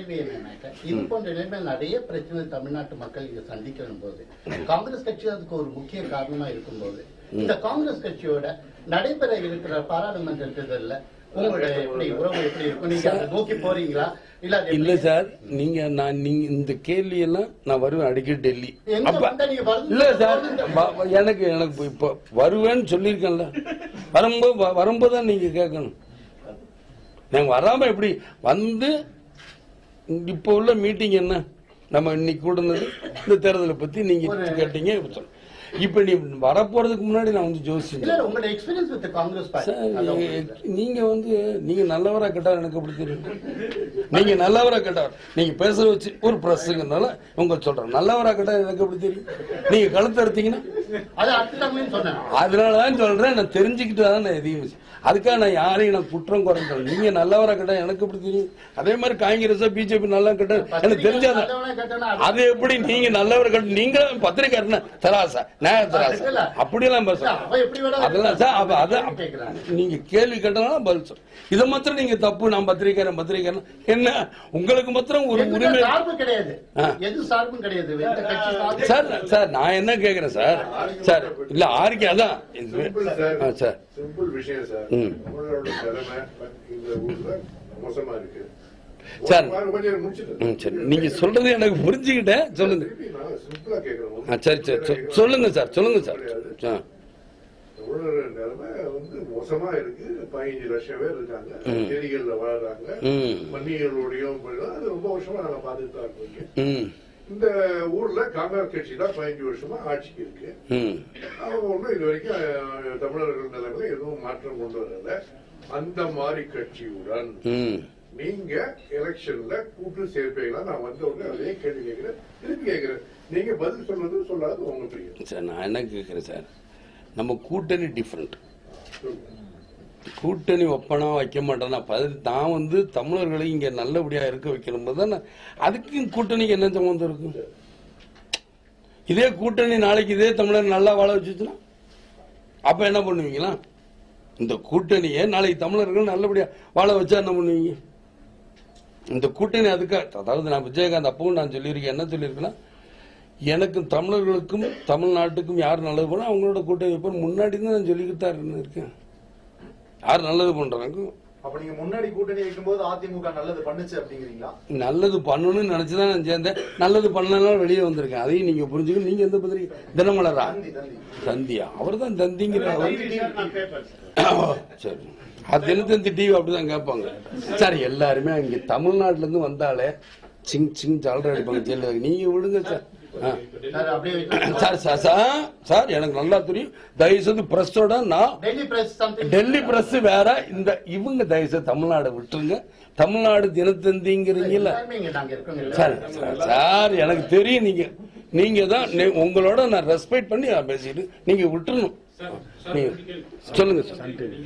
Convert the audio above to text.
கேள்வி என்னன்னாக்க இது போன்ற நிலைமையில் நிறைய பிரச்சனை தமிழ்நாட்டு மக்கள் இங்க சந்திக்கணும் போது காங்கிரஸ் கட்சி அதுக்கு ஒரு முக்கிய காரணமா இருக்கும்போது இந்த காங்கிரஸ் கட்சியோட நடைபெற இருக்கிற பாராளுமன்ற தேர்தல்ல உங்களுடைய எப்படி உறவு எப்படி இருக்கும் நீங்க அதை நோக்கி போறீங்களா இல்ல அது இல்ல எப்படி? சார் நீங்க நான் நீங்க இந்த கேள்வி எல்லாம் நான் வருவேன் அடிக்கடி டெல்லி எங்க அப்ப வந்தா நீங்க வருது- இல்ல சார் வ- வ- எனக்கு எனக்கு இப்ப வருவேன்னு சொல்லியிருக்கேன்ல வரும்போது வ- வரும்போது தான் நீங்க கேட்கணும் நாங்க வராம எப்படி வந்து இப்போ உள்ள மீட்டிங் என்ன நம்ம இன்னைக்கு கூடுனது இந்த தேர்தலை பத்தி நீங்க கேட்டீங்க இப்ப சொல்ல. இப்ப நீ வரப்போறதுக்கு முன்னாடி நான் வந்து இல்ல ஜோசியம் இல்ல, உங்களோட experience with Congress party sir, அதான் நீங்க- உங்களுக்கு. நீங்க வந்து நீங்க நல்லவரா கெட்டவரா எனக்கு எப்படி தெரியும் நீங்க நல்லவரா கெட்டவர் நீங்க பேசுற வச்சு ஒரு பிரஸ்ங்கிறதுனால உங்க சொல்றேன் நல்லவரா கெட்டவர் எனக்கு எப்படி தெரியும் நீங்க கழுத்து எடுத்தீங்கன்னா அது அடுத்தவங்கன்னு சொன்னேன் அதனாலதான் சொல்றேன் நான் தெரிஞ்சுக்கிட்டு தான் நான் எதையும் செய்- அதுக்காக நான் யாரையும் நான் குற்றம் குறைஞ்சேன் நீங்க நல்லவரா கெட்ட எனக்கு எப்படி தெரியும் அதே மாதிரி காங்கிரஸ் பிஜேபி நல்லா கெட்ட எனக்கு தெரிஞ்சாத நல்லவனா கெட்டவனா அது- அது எப்படி நீங்க நல்லவர் கெட்ட நீங்க பத்திரிக்கை தராசா நியாய தராசா இல்ல. அப்படியெல்லாம் பேச அவ எப்படி வேணா அதெல்லாம் சார் அப்ப அத கேள்வி கேட்கிறாங்க. நீங்க கேள்வி கேட்டனால பதில் சொல் இதை மாத்திரம் நீங்க தப்பு நான் பத்திரிக்கையாரன் பத்திரிக்கையாரன் என்ன உங்களுக்கு மாத்திரம் ஒரு எதுக்கு உரிமை சார்பு கிடையாது ஆ. எது சார்பும் கிடையாது எந்த கட்சி சார்பும் சார் சார் நான் என்ன கேக்குறேன் சார் சார் இல்ல ஆர்கே அதான் இது- சிம்பிள் சார் ஆ, சார் சிம்பிள் விஷயம் சார் ம். தமிழோட நிலைமை இந்த ஊர்ல மோசமா இருக்கு சார். ஒரு கொஞ்சம் முடிச்சுட்டு ம், சரி நீங்க சொல்றது எனக்கு புரிஞ்சுக்கிட்டேன் சொல்லுங்க திருப்பி நான் சிம்பிளா கேட்கிறேன் ஆ, சரி சரி சொ- சொல்லுங்க சார் சொல்லுங்க சார் ஆ, தமிழர் நிலைமை வந்து மோசமா இருக்கு பதினஞ்சு லட்சம் பேர் இருக்காங்க செடிகள்ல வாழறாங்க ம். மன்னிகளுடையும் அது ரொம்ப வருஷமா நாங்க பார்த்துட்டு தான் இருக்கோம் ம் இந்த ஊர்ல காங்கிரஸ் கட்சி தான் பதினஞ்சு வருஷமா ஆட்சிக்கு இருக்கு ம் அவங்க ஒண்ணும் இது வரைக்கும் அஹ், தமிழர்கள் நிலைமையில எதுவும் மாற்றம் கொண்டு வரல அந்த மாதிரி கட்சியுடன் ம் நீங்க எலெக்ஷன்ல கூட்டு சேர்ப்பீங்களா நான் வந்த உடனே அதே கேள்வி கேட்கிறேன் திருப்பி கேட்கிறேன் நீங்க பதில் சொன்னது சொல்லாது உங்க பிரியம் சார் நான் என்ன கேட்குறேன் சார் நம்ம கூட்டணி டிஃப்ரெண்ட் சொல்லுங்க. கூட்டணி வைப்பனா வைக்க மாட்டேனா பதி- நான் வந்து தமிழர்களை இங்க நல்லபடியா இருக்க வைக்கணும் தானே அதுக்கும் கூட்டணிக்கு என்ன சம்மந்தம் இருக்கும் இதே கூட்டணி நாளைக்கு இதே தமிழர் நல்லா வாழ வச்சுச்சுன்னா அப்ப என்ன பண்ணுவீங்களா இந்த கூட்டணியை நாளைக்கு தமிழர்கள் நல்லபடியா வாழ வச்சா என்ன பண்ணுவீங்க இந்த கூட்டணி அதுக்காக அதாவது நான் விஜயகாந்த் அப்பவும் நான் சொல்லியிருக்கேன் என்ன சொல்லியிருக்கேன்னா எனக்கும் தமிழர்களுக்கும் தமிழ்நாட்டுக்கும் யார் நல்லது பண்ணா அவங்களோட கூட்டணி வைப்பேன் முன்னாடி தான் நான் சொல்லிக்கிட்டு தான் இருக்கேன் யார் நல்லது பண்றாங்க அப்ப நீங்க முன்னாடி கூட்டணி வைக்கும்போது அதிமுக நல்லது பண்ணுச்சு அப்படிங்கிறீங்களா நல்லது பண்ணணும்னு நினைச்சுதான் நான் சேர்ந்தேன் நல்லது பண்ணனால வெளியே வந்திருக்கேன் அதையும் நீங்க புரிஞ்சுக்கணும் நீங்க எந்த பத்திரிக்கை தினமலரா தந்தி தந்தி தந்தியா அவர் தான் தந்திங்கிற அவர் நான் பேப்பர் சார். சரி அது தினத்தந்தி டிவி அப்படிதான் கேட்பாங்க சார் எல்லாருமே இங்க தமிழ்நாட்டுல இருந்து வந்தாலே சிங் சிங் ஜாலரா அடிப்பாங்க ஜெயில நீங்க விடுங்க சார் ஆ. சார் அப்படியே வைக்கலாம். சார் சார் சார் சார் எனக்கு நல்லா தெரியும் தயவு செய்து பிரஸோட நான் Delhi press something Delhi press வேற இந்த இவங்க தயவு செய்து தமிழ்நாடு விட்டுருங்க தமிழ்நாடு தினத்தந்திங்கிறீங்கல்ல எல்லாருமே இங்க நாங்க இருக்கோங்க சார் சார், சார் எனக்கு தெரியும் நீங்க நீங்க தான் நே- உங்களோட நான் ரெஸ்பெக்ட் பண்ணி நான் பேசிட்டு நீங்க விட்டுறணும் நீங்க- சொல்லுங்க சார்